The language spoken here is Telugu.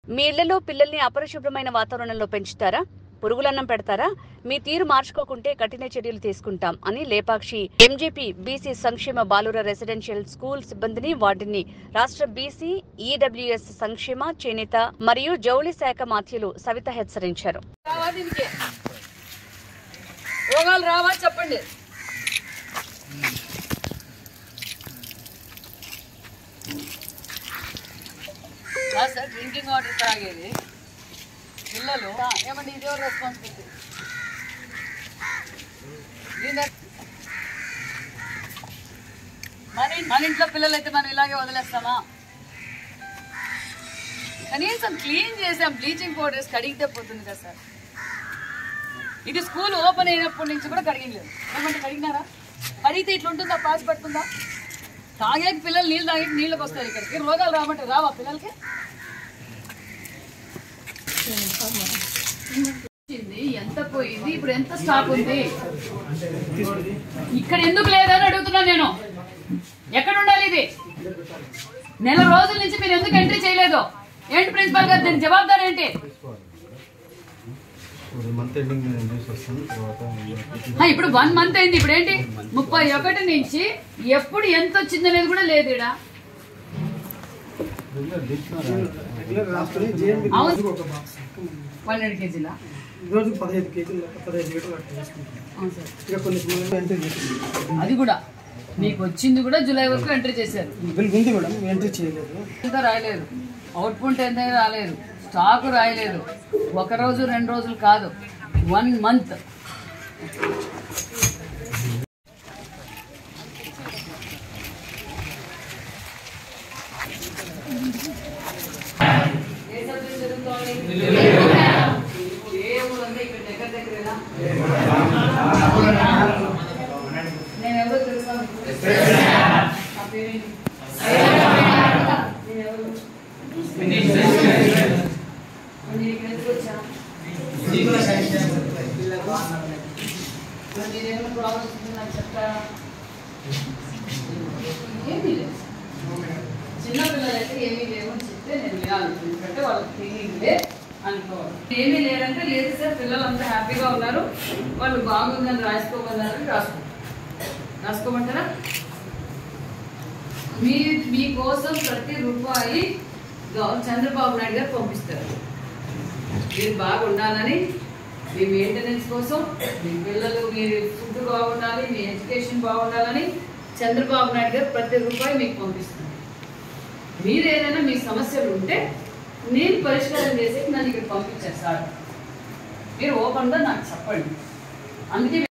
మీ ఇళ్లలో పిల్లల్ని అపరిశుభ్రమైన వాతావరణంలో పెంచుతారా పురుగులన్నం పెడతారా మీ తీరు మార్చుకోకుంటే కఠిన చర్యలు తీసుకుంటాం అని లేపాక్షి ఎంజేపీ బీసీ సంక్షేమ బాలుర రెసిడెన్షియల్ స్కూల్ సిబ్బందిని వార్డుని రాష్ట్ర బీసీ ఈడబ్ల్యూఎస్ సంక్షేమ చేనేత మరియు జౌళి శాఖ మాత్యులు సవిత హెచ్చరించారు రావా దీనికి రోగాలు రావా చెప్పండి కాదు సార్ డ్రింకింగ్ వాటర్ తాగేది పిల్లలు ఏమండి ఇది ఎవరు రెస్పాన్సిబిలిటీ మన మన ఇంట్లో పిల్లలు అయితే మనం ఇలాగే వదిలేస్తామా కనీసం క్లీన్ చేసాం బ్లీచింగ్ పౌడర్ వేసి కడిగితే పోతుంది కదా సార్ ఇది స్కూల్ ఓపెన్ అయినప్పటి నుంచి కూడా కడిగలేదు ఏమంటే కడిగినారా కడిగితే ఇట్లా ఉంటుందా పాచి పడుతుందా తాగేకి పిల్లలు నీళ్ళు తాగేకి నీళ్ళకి వస్తారు ఇక్కడికి రోగాలు రామంటే రావా పిల్లలకి వచ్చింది, ఎంత పోయింది ఇప్పుడు ఎంత స్టాక్ ఉంది ఇక్కడ ఎందుకు లేదని అడుగుతున్నా నేను ఎక్కడ ఉండాలి ఇది నెల రోజుల నుంచి మీరు ఎందుకు ఎంట్రీ చేయలేదు ఏంటి ప్రిన్సిపాల్ గారు దీనికి జవాబారు ఏంటి మంత్ ఎండింగ్ నేను చూసి వస్తాను తర్వాత ఆ, ఇప్పుడు వన్ మంత్ అయింది ఇప్పుడు ఏంటి ముప్పై ఒకటి నుంచి ఎప్పుడు ఎంత వచ్చిందనేది కూడా లేదు ఈడ రెగ్యులర్ రాసుకుని జేఎంబీ అవును. ఒక బాక్స్ పన్నెండు కేజీల ఈరోజు పదహైదు కేజీలు పదహైదు లీటర్లు అట్లా చేసుకుంటాం అవును సార్ ఇక కొన్ని సమయంలో ఎంట్రీ చేసింది అది కూడా మీకు వచ్చింది కూడా జూలై వరకు ఎంట్రీ చేశారు బిల్ ఉంది మేడం ఎంట్రీ చేయలేదు ఎంత రాయలేదు అవుట్పుట్ ఎంత రాలేదు స్టాక్ రాయలేదు ఒక రోజు రెండు రోజులు కాదు వన్ మంత్ నేను ఎవరో తెలుసా నా పేరేంటి నేను ఎవరు నేను ఇక్కడ ఎందుకు వచ్చా మరి మీరేమైనా ప్రాబ్లమ్స్ ఉంటే నాకు చెప్తారా ఏమీ లేదు చిన్నపిల్లలైతే ఏమీ లేవు అని చెప్తే నేను వినాలి ఎందుకంటే వాళ్ళకి తెలియదులే అనుకోవాలి ఏమీ లేదంటే లేదు సార్ పిల్లలు అంతా హ్యాపీగా ఉన్నారు వాళ్ళు బాగుందని రాసుకోమన్నారు రాసుకో రాసుకోమంటారా మీ మీకోసం ప్రతి రూపాయి గవ- చంద్రబాబు నాయుడు గారు పంపిస్తారు మీరు బాగా ఉండాలని మీ మెయింటెనెన్స్ కోసం మీ పిల్లలు మీ ఫుడ్ బాగుండాలి మీ ఎడ్యుకేషన్ బాగుండాలని చంద్రబాబు నాయుడు గారు ప్రతి రూపాయి మీకు పంపిస్తారు మీరు ఏదైనా మీ సమస్యలు ఉంటే నేను పరిష్కారం చేసి నన్ను ఇక్కడ పంపించారు సార్ మీరు ఓపెన్గా నాకు చెప్పండి అందుకే